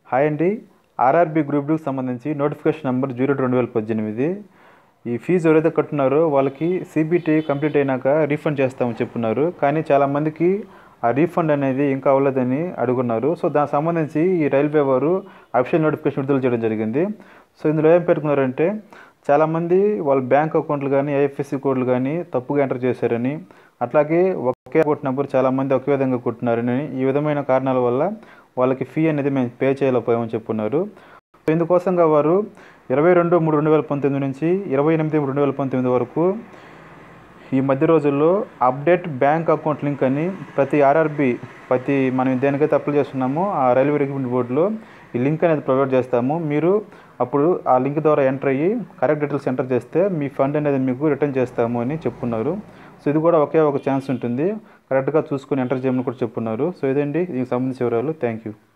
hi అండి RRB group డూకి సంబంధించి notification number zero రెండు వేల పద్దెనిమిది ఈ ఫీజు ఎవరైతే కట్టున్నారో వాళ్ళకి సిబిటి కంప్లీట్ అయినాక రీఫండ్ చేస్తామని చెప్పున్నారు కానీ చాలామందికి ఆ రీఫండ్ అనేది ఇంకా అవ్వలేదని అడుగున్నారు సో దానికి సంబంధించి ఈ రైల్వే వారు అఫిషియల్ నోటిఫికేషన్ విడుదల చేయడం జరిగింది సో ఇందులో ఏం పెట్టుకున్నారంటే చాలామంది వాళ్ళ బ్యాంక్ అకౌంట్లు కానీ ఐఎఫ్ఎస్సి కోడ్లు కానీ తప్పుగా ఎంటర్ చేశారని అట్లాగే ఒకే అకౌంట్ నెంబర్ చాలామంది ఒకే విధంగా కొట్టినారని ఈ విధమైన కారణాల వల్ల వాళ్ళకి ఫీ అనేది మేము పే చేయలేకపోయామని చెప్పున్నారు సో ఇందుకోసంగా వారు ఇరవై రెండు మూడు రెండు వేల పంతొమ్మిది నుంచి ఇరవై ఎనిమిది మూడు రెండు వేల పంతొమ్మిది వరకు ఈ మధ్య రోజుల్లో అప్డేట్ బ్యాంక్ అకౌంట్ లింక్ అని ప్రతి ఆర్ఆర్బి ప్రతి మనం దేనికైతే అప్లై చేస్తున్నామో ఆ రైల్వే రిక్రూట్మెంట్ బోర్డులో ఈ లింక్ అనేది ప్రొవైడ్ చేస్తాము మీరు అప్పుడు ఆ లింక్ ద్వారా ఎంటర్ అయ్యి కరెక్ట్ డీటెయిల్స్ ఎంటర్ చేస్తే మీ ఫండ్ అనేది మీకు రిటర్న్ చేస్తాము అని చెప్పున్నారు సో ఇది కూడా ఒకే ఒక ఛాన్స్ ఉంటుంది కరెక్ట్గా చూసుకొని ఎంటర్ చేయమని కూడా చెప్పున్నారు సో ఇదండి దీనికి సంబంధించిన వివరాలు థ్యాంక్ యూ